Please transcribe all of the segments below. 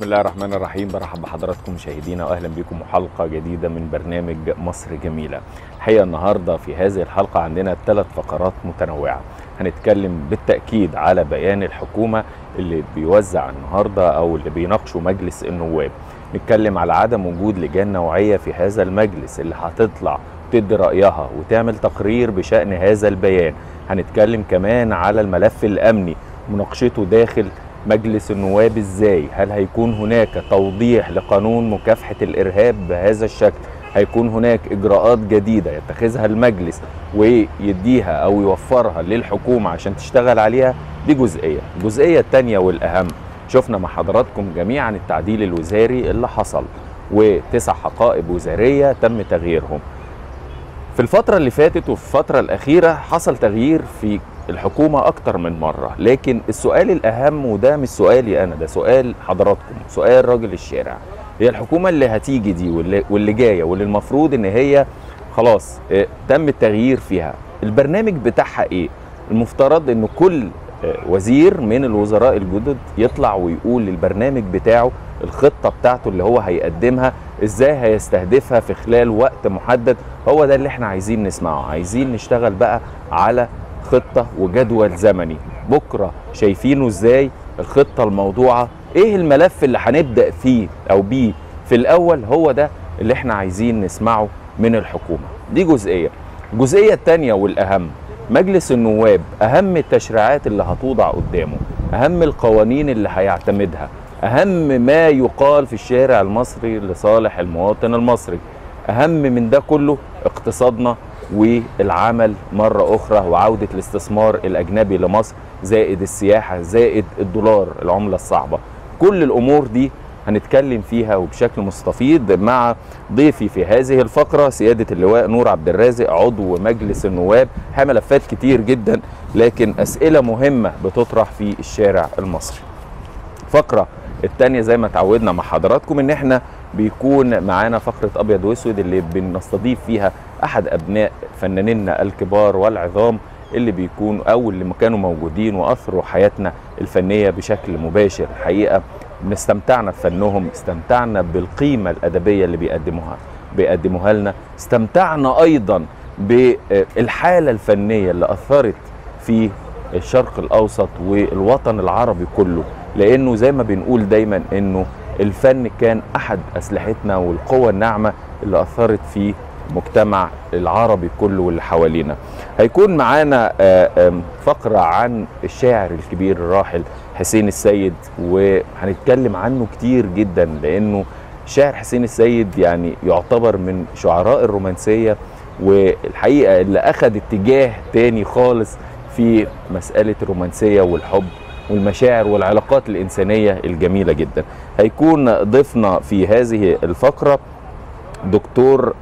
الله الرحمن الرحيم برحب بحضراتكم مشاهدينا واهلا بكم وحلقه جديده من برنامج مصر جميله. الحقيقه النهارده في هذه الحلقه عندنا ثلاث فقرات متنوعه. هنتكلم بالتاكيد على بيان الحكومه اللي بيوزع النهارده او اللي بيناقشه مجلس النواب. نتكلم على عدم وجود لجان نوعيه في هذا المجلس اللي هتطلع تدي رايها وتعمل تقرير بشان هذا البيان. هنتكلم كمان على الملف الامني مناقشته داخل مجلس النواب ازاي هل هيكون هناك توضيح لقانون مكافحة الإرهاب بهذا الشكل هيكون هناك إجراءات جديدة يتخذها المجلس ويديها أو يوفرها للحكومة عشان تشتغل عليها دي جزئية الجزئية التانية والأهم شفنا مع حضراتكم جميعا التعديل الوزاري اللي حصل وتسع حقائب وزارية تم تغييرهم في الفترة اللي فاتت وفي الفترة الأخيرة حصل تغيير في الحكومة أكتر من مرة لكن السؤال الأهم وده مش سؤالي أنا ده سؤال حضراتكم سؤال راجل الشارع هي الحكومة اللي هتيجي دي واللي, واللي جاية واللي المفروض إن هي خلاص اه تم التغيير فيها البرنامج بتاعها إيه المفترض إن كل اه وزير من الوزراء الجدد يطلع ويقول البرنامج بتاعه الخطة بتاعته اللي هو هيقدمها ازاي هيستهدفها في خلال وقت محدد هو ده اللي احنا عايزين نسمعه عايزين نشتغل بقى على خطة وجدول زمني بكرة شايفينه ازاي الخطة الموضوعة ايه الملف اللي هنبدأ فيه او بيه في الاول هو ده اللي احنا عايزين نسمعه من الحكومة دي جزئية الجزئية التانية والاهم مجلس النواب اهم التشريعات اللي هتوضع قدامه اهم القوانين اللي هيعتمدها اهم ما يقال في الشارع المصري لصالح المواطن المصري اهم من ده كله اقتصادنا والعمل مرة أخرى وعودة الاستثمار الأجنبي لمصر زائد السياحة زائد الدولار العملة الصعبة كل الأمور دي هنتكلم فيها وبشكل مستفيض مع ضيفي في هذه الفقرة سيادة اللواء نور عبد الرازق عضو مجلس النواب ملفات كتير جدا لكن أسئلة مهمة بتطرح في الشارع المصري فقرة التانية زي ما تعودنا مع حضراتكم ان احنا بيكون معانا فقرة ابيض واسود اللي بنستضيف فيها احد ابناء فنانينا الكبار والعظام اللي بيكون او اللي كانوا موجودين واثروا حياتنا الفنية بشكل مباشر الحقيقة استمتعنا بفنهم استمتعنا بالقيمة الادبية اللي بيقدموها بيقدموها لنا استمتعنا ايضا بالحالة الفنية اللي اثرت في الشرق الاوسط والوطن العربي كله لانه زي ما بنقول دايما انه الفن كان احد اسلحتنا والقوه الناعمه اللي اثرت في المجتمع العربي كله واللي حوالينا هيكون معانا فقره عن الشاعر الكبير الراحل حسين السيد وهنتكلم عنه كتير جدا لانه شاعر حسين السيد يعني يعتبر من شعراء الرومانسيه والحقيقه اللي اخذ اتجاه تاني خالص في مساله الرومانسيه والحب والمشاعر والعلاقات الإنسانية الجميلة جدا هيكون ضيفنا في هذه الفقرة دكتور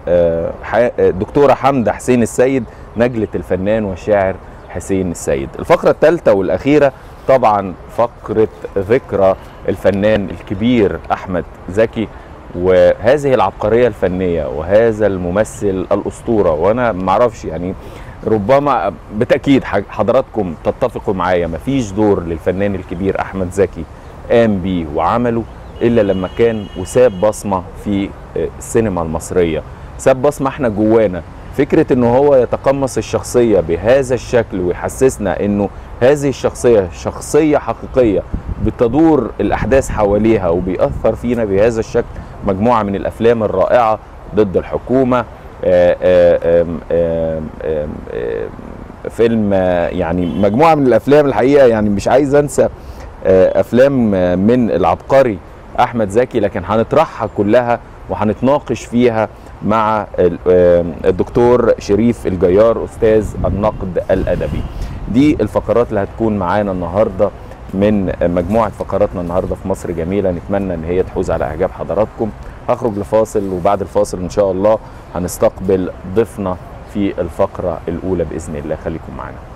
دكتورة حمدة حسين السيد نجلة الفنان والشاعر حسين السيد الفقرة الثالثة والأخيرة طبعا فقرة ذكرى الفنان الكبير أحمد زكي وهذه العبقرية الفنية وهذا الممثل الأسطورة وأنا معرفش يعني ربما بالتاكيد حضراتكم تتفقوا معايا مفيش دور للفنان الكبير احمد زكي قام بيه وعمله الا لما كان وساب بصمه في السينما المصريه ساب بصمه احنا جوانا فكره ان هو يتقمص الشخصيه بهذا الشكل ويحسسنا انه هذه الشخصيه شخصيه حقيقيه بتدور الاحداث حواليها وبيأثر فينا بهذا الشكل مجموعه من الافلام الرائعه ضد الحكومه آآ آآ آآ فيلم يعني مجموعه من الافلام الحقيقه يعني مش عايز انسى افلام من العبقري احمد زكي لكن هنطرحها كلها وهنتناقش فيها مع الدكتور شريف الجيار استاذ النقد الادبي دي الفقرات اللي هتكون معانا النهارده من مجموعه فقراتنا النهارده في مصر جميله نتمنى ان هي تحوز على اعجاب حضراتكم هخرج لفاصل وبعد الفاصل ان شاء الله هنستقبل ضيفنا في الفقره الاولى باذن الله خليكم معانا